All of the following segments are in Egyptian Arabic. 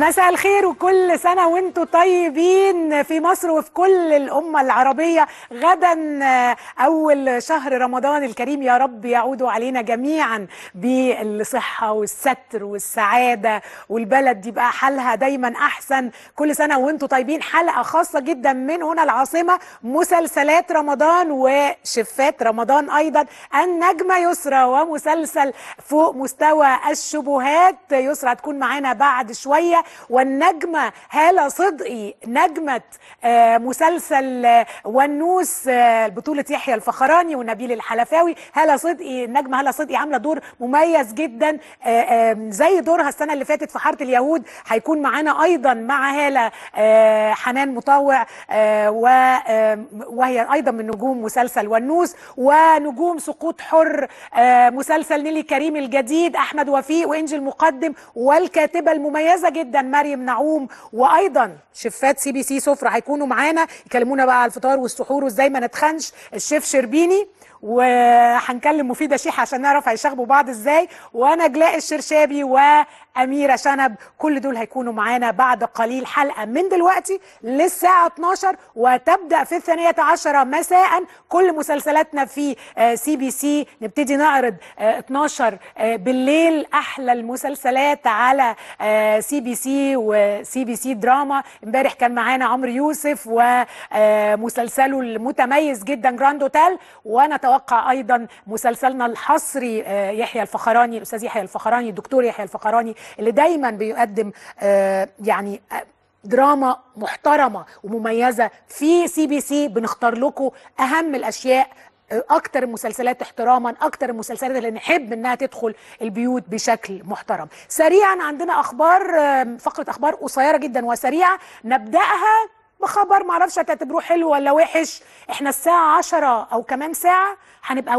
مساء الخير وكل سنة وانتم طيبين في مصر وفي كل الأمة العربية غدا آه، أول شهر رمضان الكريم يا رب يعود علينا جميعا بالصحة والستر والسعادة والبلد يبقى حالها دايما أحسن كل سنة وانتم طيبين حلقة خاصة جدا من هنا العاصمة مسلسلات رمضان وشفات رمضان أيضا النجمة يسرى ومسلسل فوق مستوى الشبهات يسرى هتكون معانا بعد شوية والنجمة هالة صدقي نجمة آه، مسلسل آه، ونوس آه، بطولة يحيى الفخراني ونبيل الحلفاوي هالة صدقي النجمة هالة صدقي عاملة دور مميز جدا آه، آه، زي دورها السنة اللي فاتت في حارة اليهود هيكون معانا أيضا مع هالة آه، حنان مطوع آه، و- آه، وهي أيضا من نجوم مسلسل ونوس ونجوم سقوط حر آه، مسلسل نيلي كريم الجديد أحمد وفيق وإنجي المقدم والكاتبة المميزة جدا مريم نعوم وأيضا شفات سي بي سي سفرة هيكونوا معانا يكلمونا بقى على الفطار والسحور وازاي ما نتخنش الشيف شربيني وهنكلم مفيده شيحه عشان نعرف هيشاغبوا بعض ازاي وانا جلاء الشرشابي واميره شنب كل دول هيكونوا معانا بعد قليل حلقه من دلوقتي للساعه 12 وتبدا في الثانيه عشرة مساء كل مسلسلاتنا في سي بي سي نبتدي نعرض آه، 12 آه، بالليل احلى المسلسلات على سي بي سي وسي بي سي دراما امبارح كان معانا عمرو يوسف ومسلسله المتميز جدا جراند اوتيل وانا اتوقع ايضا مسلسلنا الحصري آه، يحيى الفخراني الاستاذ يحيى الفخراني الدكتور يحيى الفخراني اللي دايما بيقدم آه، يعني آه، دراما محترمه ومميزه في سي بي سي بنختار لكم اهم الاشياء اكتر المسلسلات احتراما اكتر المسلسلات اللي نحب انها تدخل البيوت بشكل محترم سريعا عندنا اخبار آم، فقره اخبار قصيره جدا وسريعه نبداها بخبر معرفش هتعتبروه حلو ولا وحش احنا الساعه 10 او كمان ساعه هنبقى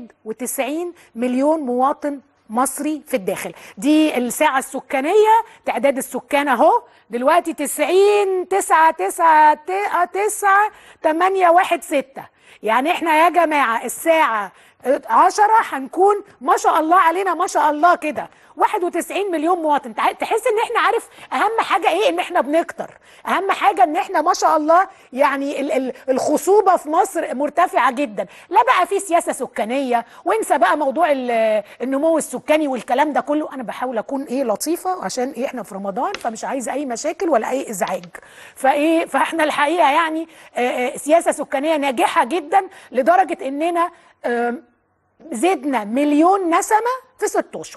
91 مليون مواطن مصري في الداخل دي الساعة السكانية تعداد السكان اهو دلوقتي 90 9 9 9 8 1 6 يعني احنا يا جماعة الساعة 10 هنكون ما شاء الله علينا ما شاء الله كده 91 مليون مواطن تع- تحس ان احنا عارف اهم حاجه ايه ان احنا بنكتر اهم حاجه ان احنا ما شاء الله يعني ال ال الخصوبه في مصر مرتفعه جدا لا بقى في سياسه سكانيه وانسى بقى موضوع ال- النمو السكاني والكلام ده كله انا بحاول اكون ايه لطيفه عشان ايه احنا في رمضان فمش عايزه اي مشاكل ولا اي ازعاج فايه فاحنا الحقيقه يعني آه، آه، سياسه سكانيه ناجحه جدا لدرجه اننا آم، زدنا مليون نسمه في ست اشهر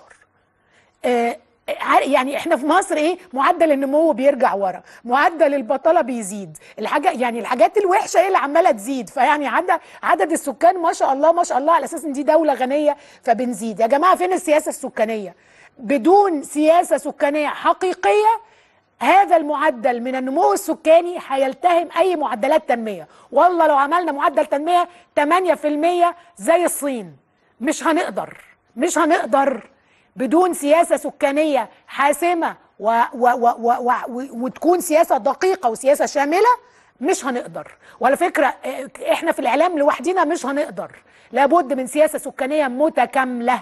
آه، عار- يعني احنا في مصر ايه معدل النمو بيرجع ورا معدل البطاله بيزيد الحاجه يعني الحاجات الوحشه ايه اللي عماله تزيد فيعني عدد عدد السكان ما شاء الله ما شاء الله على اساس ان دي دوله غنيه فبنزيد يا جماعه فين السياسه السكانيه بدون سياسه سكانيه حقيقيه هذا المعدل من النمو السكاني هيلتهم اي معدلات تنميه والله لو عملنا معدل تنميه 8% زي الصين مش هنقدر مش هنقدر بدون سياسه سكانيه حاسمه و و و و و و وتكون سياسه دقيقه وسياسه شامله مش هنقدر وعلى فكره اه، احنا في الاعلام لوحدنا مش هنقدر لابد من سياسه سكانيه متكامله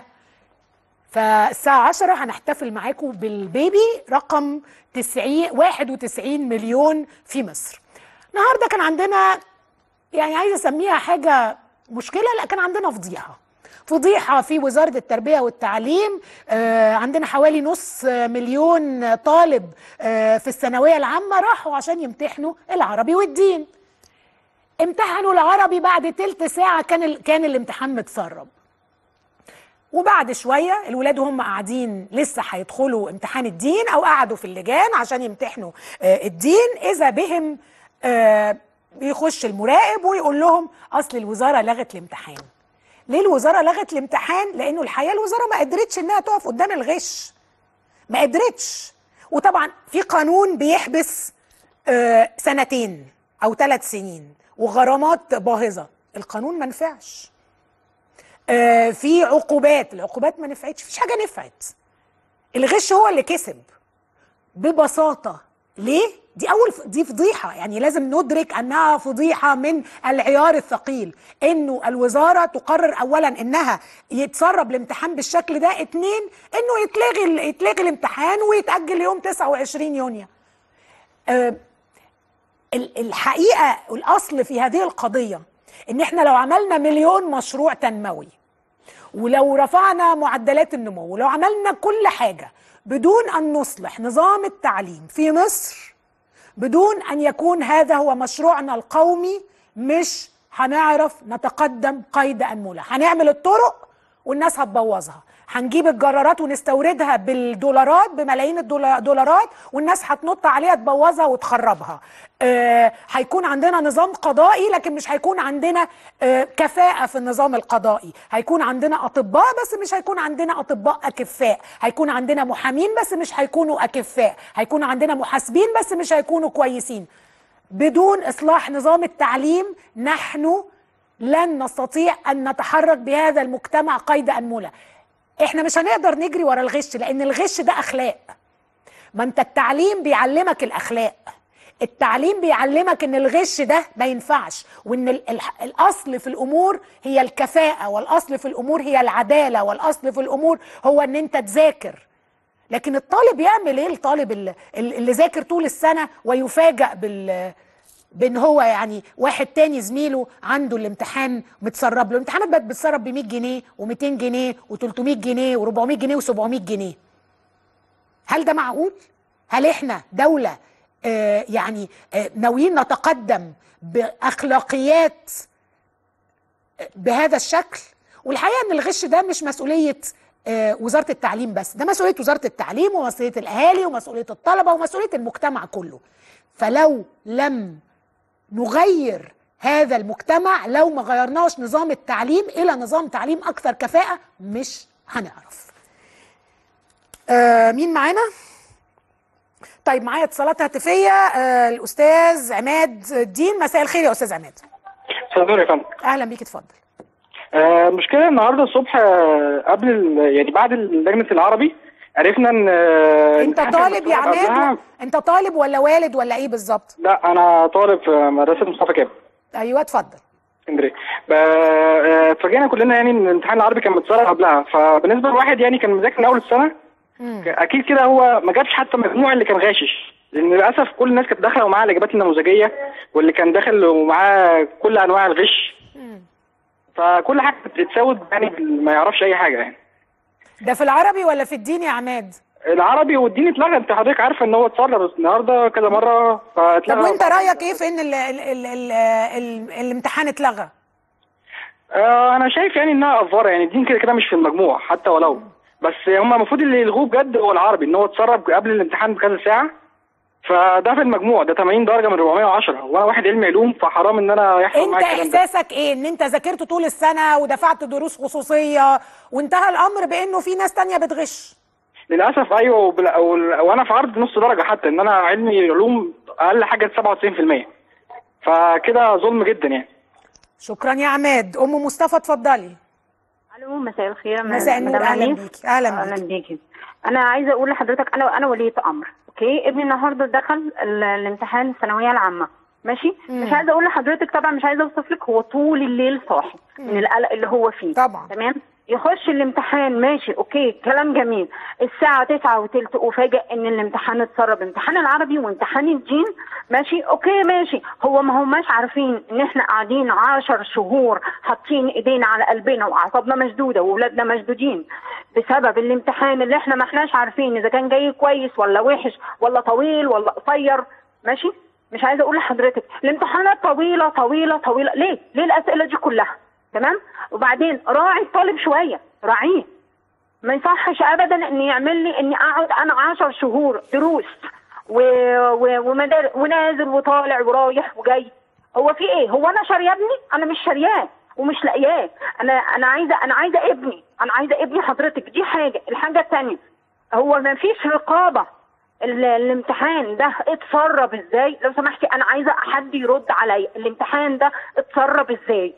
فالساعة 10 هنحتفل معاكم بالبيبي رقم 90 91 مليون في مصر. النهارده كان عندنا يعني عايزه اسميها حاجه مشكله لا كان عندنا فضيحه. فضيحه في وزاره التربيه والتعليم آه عندنا حوالي نص مليون طالب آه في الثانويه العامه راحوا عشان يمتحنوا العربي والدين. امتحنوا العربي بعد تلت ساعه كان ال... كان الامتحان متسرب. وبعد شويه الولاد هم قاعدين لسه هيدخلوا امتحان الدين او قعدوا في اللجان عشان يمتحنوا آه، الدين اذا بهم آه، بيخش المراقب ويقول لهم اصل الوزاره لغت الامتحان ليه الوزاره لغت الامتحان لانه الحقيقه الوزاره ما قدرتش انها تقف قدام الغش ما قدرتش وطبعا في قانون بيحبس آه، سنتين او ثلاث سنين وغرامات باهظه القانون ما نفعش آه، في عقوبات العقوبات ما نفعتش مفيش حاجه نفعت الغش هو اللي كسب ببساطه ليه دي اول ف- دي فضيحه يعني لازم ندرك انها فضيحه من العيار الثقيل انه الوزاره تقرر اولا انها يتسرب الامتحان بالشكل ده اتنين انه يتلغي ال- يتلغي الامتحان ويتاجل يوم 29 يونيو آه، ال- الحقيقه الاصل في هذه القضيه ان احنا لو عملنا مليون مشروع تنموي ولو رفعنا معدلات النمو ولو عملنا كل حاجه بدون ان نصلح نظام التعليم في مصر بدون ان يكون هذا هو مشروعنا القومي مش هنعرف نتقدم قيد انمله هنعمل الطرق والناس هتبوظها هنجيب الجرارات ونستوردها بالدولارات بملايين الدولا- الدولارات والناس هتنط عليها تبوظها وتخربها آه، هيكون عندنا نظام قضائي لكن مش هيكون عندنا آه، كفاءة في النظام القضائي هيكون عندنا أطباء بس مش هيكون عندنا أطباء أكفاء هيكون عندنا محامين بس مش هيكونوا أكفاء هيكون عندنا محاسبين بس مش هيكونوا كويسين بدون إصلاح نظام التعليم نحن لن نستطيع أن نتحرك بهذا المجتمع قيد أنملة احنا مش هنقدر نجري ورا الغش لأن الغش ده أخلاق ما انت التعليم بيعلمك الاخلاق التعليم بيعلمك ان الغش ده ما ينفعش وان ال- ال- الاصل في الامور هي الكفاءه والاصل في الامور هي العداله والاصل في الامور هو ان انت تذاكر لكن الطالب يعمل ايه الطالب اللي, اللي ذاكر طول السنه ويفاجأ بال بان هو يعني واحد تاني زميله عنده الامتحان متسرب له الامتحانات بقت بتسرب ب 100 جنيه و200 جنيه و300 جنيه و400 جنيه و700 جنيه هل ده معقول؟ هل احنا دولة آه يعني آه ناويين نتقدم بأخلاقيات آه، بهذا الشكل؟ والحقيقة ان الغش ده مش مسؤولية آه وزارة التعليم بس ده مسؤولية وزارة التعليم ومسؤولية الأهالي ومسؤولية الطلبة ومسؤولية المجتمع كله فلو لم نغير هذا المجتمع لو ما غيرناش نظام التعليم إلى نظام تعليم أكثر كفاءة مش هنعرف آه مين معانا؟ طيب معايا اتصالات هاتفيه آه الاستاذ عماد الدين مساء الخير يا استاذ عماد صدر يا فندم اهلا بيك اتفضل آه، المشكله النهارده الصبح آه، قبل ال- يعني بعد لجنه العربي عرفنا ان آه، انت إن طالب يا إحنا قبلها- عماد انت طالب ولا والد ولا ايه بالظبط لا انا طالب في مدرسه مصطفى كامل ايوه اتفضل اسكندريه ب- آه، اتفاجئنا كلنا يعني ان الامتحان العربي كان متسرب قبلها فبالنسبه لواحد يعني كان مذاكر من اول السنه مم. اكيد كده هو ما جابش حتى مجموع اللي كان غاشش لان للاسف كل الناس كانت داخله ومعاها الاجابات النموذجيه واللي كان داخل ومعاه كل انواع الغش مم. فكل حاجه بتتساود يعني بال- ما يعرفش اي حاجه يعني ده في العربي ولا في الدين يا عماد العربي والدين اتلغى انت حضرتك عارفه ان هو اتسرب النهارده كذا مره فاتلغى طب وانت رايك ايه في ان ال ال ال ال ال الامتحان اتلغى آه انا شايف يعني انها افوره يعني الدين كده كده مش في المجموع حتى ولو بس هم المفروض اللي يلغوه بجد هو العربي ان هو اتسرب قبل الامتحان بكذا ساعه فده في المجموع ده 80 درجه من 410 وانا واحد علمي علوم فحرام ان انا يحصل انت معايا الكلام ده احساسك ايه ان انت ذاكرت طول السنه ودفعت دروس خصوصيه وانتهى الامر بانه في ناس تانية بتغش للاسف ايوه وبلا- وال- وانا في عرض نص درجه حتى ان انا علمي علوم اقل حاجه 97% فكده ظلم جدا يعني شكرا يا عماد ام مصطفى اتفضلي الو مساء الخير م- مساء النور، مدام أهلا أنيس. بيكي، أهلا اهلا بيكي. بيكي انا عايزه اقول لحضرتك انا انا وليه امر اوكي ابني النهارده دخل ال- الامتحان الثانويه العامه ماشي مم. مش عايزه اقول لحضرتك طبعا مش عايزه اوصف لك هو طول الليل صاحي من القلق اللي هو فيه طبعا. تمام يخش الامتحان ماشي اوكي كلام جميل الساعة تسعة وتلت افاجئ ان الامتحان اتسرب امتحان العربي وامتحان الدين ماشي اوكي ماشي هو ما هماش عارفين ان احنا قاعدين عشر شهور حاطين ايدينا على قلبنا واعصابنا مشدودة واولادنا مشدودين بسبب الامتحان اللي احنا ما احناش عارفين اذا كان جاي كويس ولا وحش ولا طويل ولا قصير ماشي مش عايزه اقول لحضرتك الامتحانات طويله طويله طويله ليه ليه الاسئله دي كلها تمام وبعدين راعي الطالب شويه راعيه ما يصحش ابدا ان يعمل لي اني اقعد انا عشر شهور دروس و... و... ومدار... ونازل وطالع ورايح وجاي هو في ايه هو انا شاريه ابني انا مش شارياه ومش لاقياه انا انا عايزه انا عايزه ابني انا عايزه ابني حضرتك دي حاجه الحاجه الثانيه هو ما فيش رقابه ال- الامتحان ده اتسرب ازاي لو سمحتي انا عايزه حد يرد عليا الامتحان ده اتسرب ازاي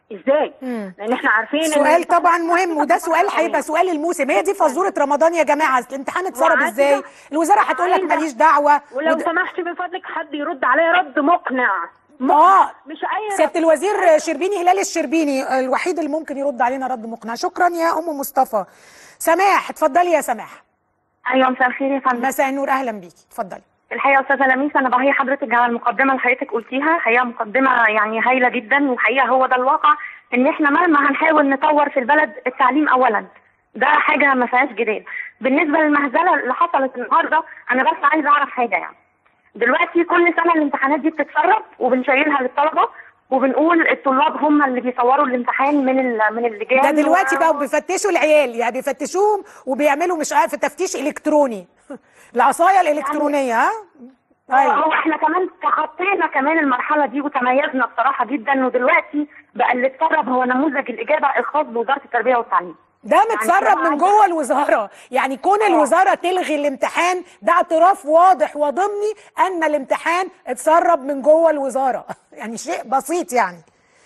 ازاي مم. لان احنا عارفين إن سؤال الامتحان طبعا مهم وده سؤال هيبقى سؤال الموسم هي دي فزوره رمضان يا جماعه الامتحان اتسرب وعايزة- ازاي الوزاره هتقول لك وعايزة- ماليش دعوه ولو وده- سمحتي من فضلك حد يرد عليا رد مقنع اه مش اي رد سياده الوزير شربيني هلال الشربيني الوحيد اللي ممكن يرد علينا رد مقنع شكرا يا ام مصطفى سماح اتفضلي يا سماح ايوه مساء الخير يا فندم مساء النور اهلا بيكي اتفضلي الحقيقه يا استاذه لميس انا بحيي حضرتك على المقدمه اللي حضرتك قلتيها حقيقه مقدمه يعني هايله جدا وحقيقه هو ده الواقع ان احنا مهما هنحاول نطور في البلد التعليم اولا ده حاجه ما فيهاش جدال بالنسبه للمهزله اللي حصلت النهارده انا بس عايزه اعرف حاجه يعني دلوقتي كل سنه الامتحانات دي بتتسرب وبنشيلها للطلبه وبنقول الطلاب هم اللي بيصوروا الامتحان من ال- من اللجان ده دلوقتي و- بقوا بيفتشوا العيال يعني بيفتشوهم وبيعملوا مش عارف تفتيش الكتروني العصايه الالكترونيه ها ايوه هو احنا كمان تخطينا كمان المرحله دي وتميزنا بصراحه جدا ودلوقتي بقى اللي اتسرب هو نموذج الاجابه الخاص بوزاره التربيه والتعليم ده متسرب من جوه الوزاره يعني كون الوزاره تلغي الامتحان ده اعتراف واضح وضمني ان الامتحان اتسرب من جوه الوزاره يعني شيء بسيط يعني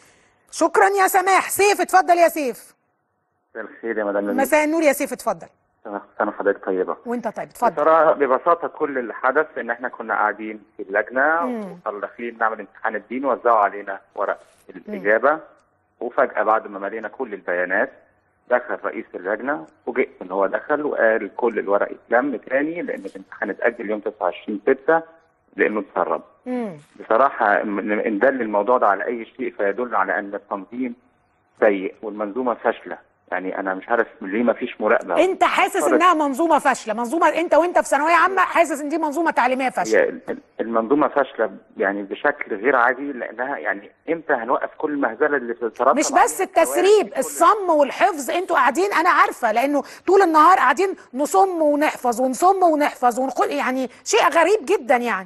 شكرا يا سماح سيف اتفضل يا سيف مساء الخير يا مدام لميس مساء النور يا سيف اتفضل سنة حضرتك طيبة وانت طيب اتفضل بصراحة ببساطة كل اللي حدث إن إحنا كنا قاعدين في اللجنة مم. ومخلصين نعمل امتحان الدين وزعوا علينا ورق الإجابة وفجأة بعد ما ملينا كل البيانات دخل رئيس اللجنة فوجئت إن هو دخل وقال كل الورق اتلم تاني لأن الامتحان اتأجل يوم 29 6 لأنه اتسرب مم. بصراحة إن إن دل الموضوع ده على أي شيء فيدل على أن التنظيم سيء والمنظومة فاشلة يعني أنا مش عارف ليه ما فيش مراقبة انت حاسس انها منظومه فاشله منظومه انت وانت في ثانويه عامه حاسس ان دي منظومه تعليميه فاشله هي ال- المنظومه فاشله يعني بشكل غير عادي لانها يعني امتى هنوقف كل المهزله اللي بتترتب مش عليها بس التسريب كوارث كل- الصم والحفظ انتوا قاعدين انا عارفه لانه طول النهار قاعدين نصم ونحفظ ونصم ونحفظ ونقول يعني شيء غريب جدا يعني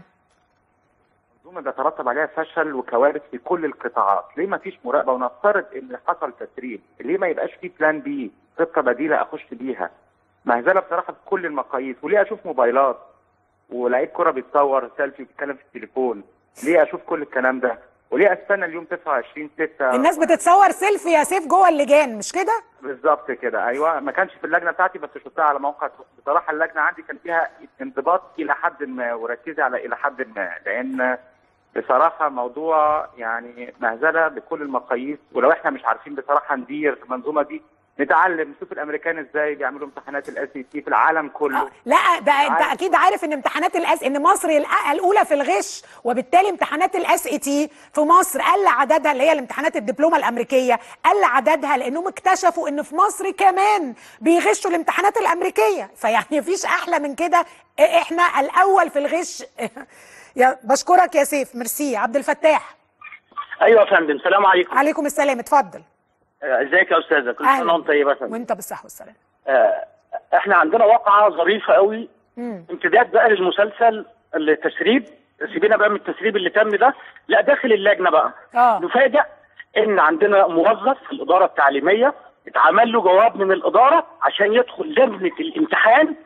المنظومه بيترتب عليها فشل وكوارث في كل القطاعات ليه ما فيش مراقبه ونفترض ان حصل تسريب ليه ما يبقاش في بلان بي خطه بديله اخش بيها مهزله بصراحه في كل المقاييس وليه اشوف موبايلات ولعيب كره بيتصور سيلفي وبيتكلم في التليفون ليه اشوف كل الكلام ده وليه استنى اليوم 29 6 الناس بتتصور سيلفي يا سيف جوه اللجان مش كده بالظبط كده ايوه ما كانش في اللجنه بتاعتي بس شفتها على موقع بصراحه اللجنه عندي كان فيها انضباط الى حد ما وركزي على الى حد ما لان بصراحه موضوع يعني مهزله بكل المقاييس ولو احنا مش عارفين بصراحه ندير المنظومه دي نتعلم نشوف الامريكان ازاي بيعملوا امتحانات الاس سي في العالم كله آه، لا ده انت عارف. اكيد عارف ان امتحانات الاس ان مصر الأ- الاولى في الغش وبالتالي امتحانات الاس اي تي في مصر قل عددها اللي هي الامتحانات الدبلومه الامريكيه قل عددها لانهم اكتشفوا ان في مصر كمان بيغشوا الامتحانات الامريكيه فيعني مفيش احلى من كده احنا الاول في الغش يا بشكرك يا سيف ميرسي عبد الفتاح ايوه يا فندم سلام عليكم عليكم السلام اتفضل آه، ازيك يا استاذه كل أهلا. سنه وانت طيبه يا فندم وانت بالصحه والسلام آه، احنا عندنا واقعه ظريفه قوي مم. امتداد بقى للمسلسل التسريب سيبينا بقى من التسريب اللي تم ده لا داخل اللجنه بقى اه نفاجئ ان عندنا موظف في الاداره التعليميه اتعمل له جواب من الاداره عشان يدخل لجنه الامتحان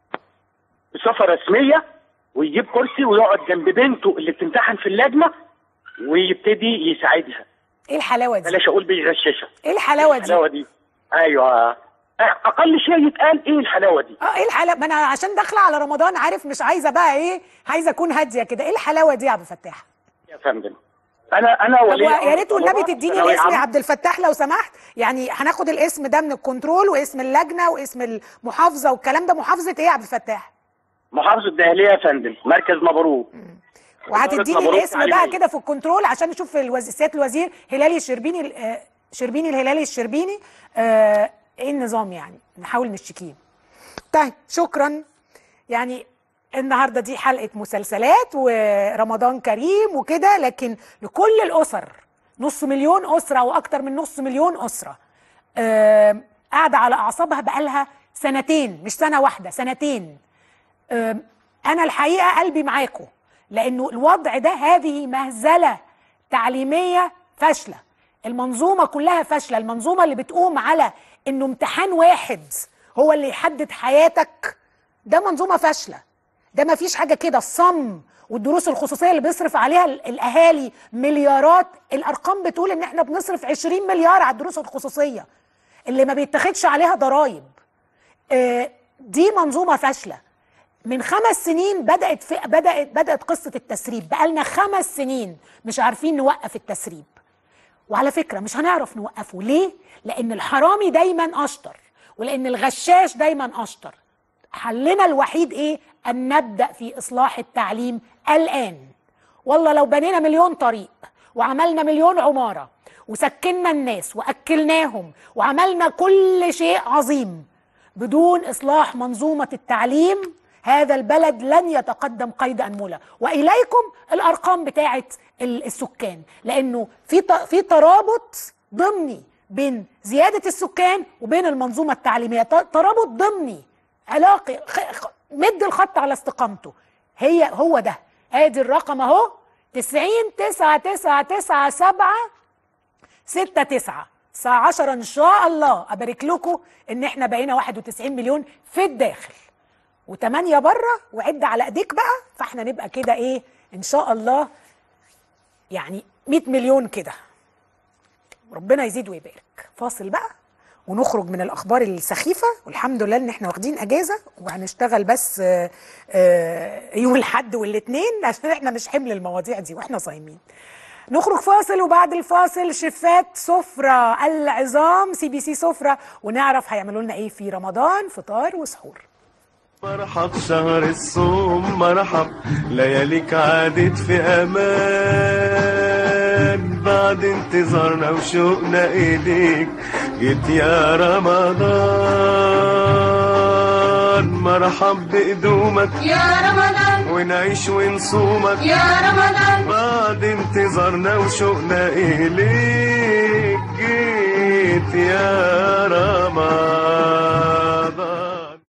بصفه رسميه ويجيب كرسي ويقعد جنب بنته اللي بتمتحن في اللجنه ويبتدي يساعدها ايه الحلاوه دي بلاش اقول بيغششها ايه الحلاوه دي الحلاوه دي ايوه اقل شيء يتقال ايه الحلاوه دي اه ايه الحلاوه ما انا عشان داخله على رمضان عارف مش عايزه بقى ايه عايزه اكون هاديه كده ايه الحلاوه دي يا عبد الفتاح يا فندم انا انا طب ولي يا أمر ريت والنبي طلبة تديني ثانوية الاسم يا عامة. عبد الفتاح لو سمحت يعني هناخد الاسم ده من الكنترول واسم اللجنه واسم المحافظه والكلام ده محافظه ايه يا عبد الفتاح محافظه الدهليه يا فندم مركز مبروك وهتديني مبروك الاسم بقى تعليمية. كده في الكنترول عشان نشوف الوز... سياده الوزير هلالي الشربيني ال- آه، شربيني الهلالي الشربيني آه ايه النظام يعني نحاول نشتكيه طيب شكرا يعني النهارده دي حلقه مسلسلات ورمضان كريم وكده لكن لكل الاسر نص مليون اسره واكتر من نص مليون اسره آه قاعده على اعصابها بقالها سنتين مش سنه واحده سنتين آم، انا الحقيقه قلبي معاكم لانه الوضع ده هذه مهزله تعليميه فاشله المنظومه كلها فاشله المنظومه اللي بتقوم على انه امتحان واحد هو اللي يحدد حياتك ده منظومه فاشله ده ما فيش حاجه كده الصم والدروس الخصوصيه اللي بيصرف عليها ال- الاهالي مليارات الارقام بتقول ان احنا بنصرف 20 مليار على الدروس الخصوصيه اللي ما بيتاخدش عليها ضرائب آه، دي منظومه فاشله من خمس سنين بدات في بدات بدات قصه التسريب بقالنا خمس سنين مش عارفين نوقف التسريب وعلى فكره مش هنعرف نوقفه ليه لان الحرامي دايما اشطر ولان الغشاش دايما اشطر حلنا الوحيد ايه ان نبدا في اصلاح التعليم الان والله لو بنينا مليون طريق وعملنا مليون عماره وسكننا الناس واكلناهم وعملنا كل شيء عظيم بدون اصلاح منظومه التعليم هذا البلد لن يتقدم قيد انمله واليكم الارقام بتاعه ال- السكان لانه في ت- في ترابط ضمني بين زياده السكان وبين المنظومه التعليميه ت- ترابط ضمني علاقي خ- خ- مد الخط على استقامته هي هو ده ادي الرقم اهو 90 9 9 9 7 6 9 الساعة 10 إن شاء الله أبارك لكم إن إحنا بقينا 91 مليون في الداخل و8 بره وعد على إيديك بقى فإحنا نبقى كده إيه إن شاء الله يعني 100 مليون كده ربنا يزيد ويبارك فاصل بقى ونخرج من الاخبار السخيفه والحمد لله ان احنا واخدين اجازه وهنشتغل بس آه، آه، يوم الاحد والاثنين عشان احنا مش حمل المواضيع دي واحنا صايمين نخرج فاصل وبعد الفاصل شفات سفرة العظام سي بي سي سفرة ونعرف هيعملوا لنا ايه في رمضان فطار وسحور مرحب شهر الصوم مرحب لياليك عادت في امان بعد انتظارنا وشوقنا اليك جيت يا رمضان مرحب بقدومك يا رمضان ونعيش ونصومك يا رمضان بعد انتظارنا وشوقنا اليك جيت يا رمضان